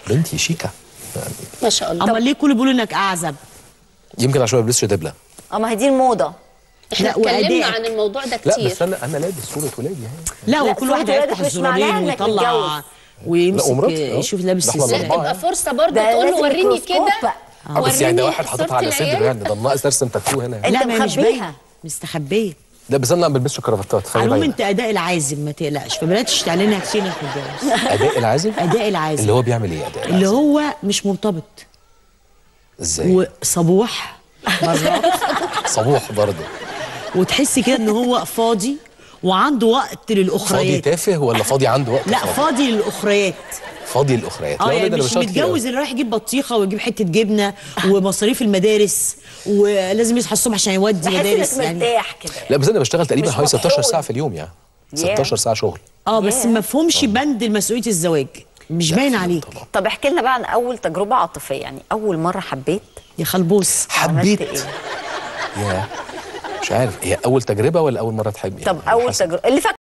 بنتي شيكه يعني ما شاء الله اما ليه كله بيقولوا انك اعزب يمكن عشان ما بلبسش دبله اه ما هي دي الموضه احنا لا، اتكلمنا وأدائك. عن الموضوع ده لا كتير بس انا انا لابس صوره ولادي اهي لا لا، وكل واحد صوت هيفتح ولادك مش معناها الزرارين إنك ويطلع متجوز. ويمسك لا، ومراتي، أهو. يشوف لابس ده إحنا سلسله الأربعة. تبقى فرصه برضه ده تقول له لازم وريني ميكروسكوب كده بقى. اه بس يعني ده وريني واحد حاططها صورة على صدره العيال. يعني ده ناقص ارسم تاتو هنا انت لا ما هي مش مخبيها. باينه مستخبيه لا بس انا ما بلبسش كرافتات على خلي العموم بالك انت اداء العازب ما تقلقش فبلاش تعلنها كتير انك متجوز اداء العازب اداء العازب اللي هو بيعمل ايه اداء اللي العازب هو مش مرتبط ازاي وصبوح مرات صبوح برضه وتحسي كده ان هو فاضي وعنده وقت فاضي للاخريات تافه ولا فاضي عنده وقت لا فاضي فاضي للاخريات فاضي الاخريات اه لا، يعني ده أنا مش بشتغل كتير متجوز أوي. اللي رايح يجيب بطيخه ويجيب حته جبنه ومصاريف المدارس ولازم يصحى الصبح عشان يودي بحس مدارس انك يعني مرتاح كده لا بس انا بشتغل تقريبا مش حوالي 16 مفحول. ساعه في اليوم يعني Yeah. 16 ساعه شغل اه بس ياه. ما فهمش بند مسؤوليه الزواج مش باين عليك طبعا طب احكي لنا بقى عن اول تجربه عاطفيه يعني اول مره حبيت يا خلبوس حبيت عملت ايه يا مش عارف هي اول تجربه ولا اول مره تحبي طب يعني اول حسب. تجربه اللي فاكره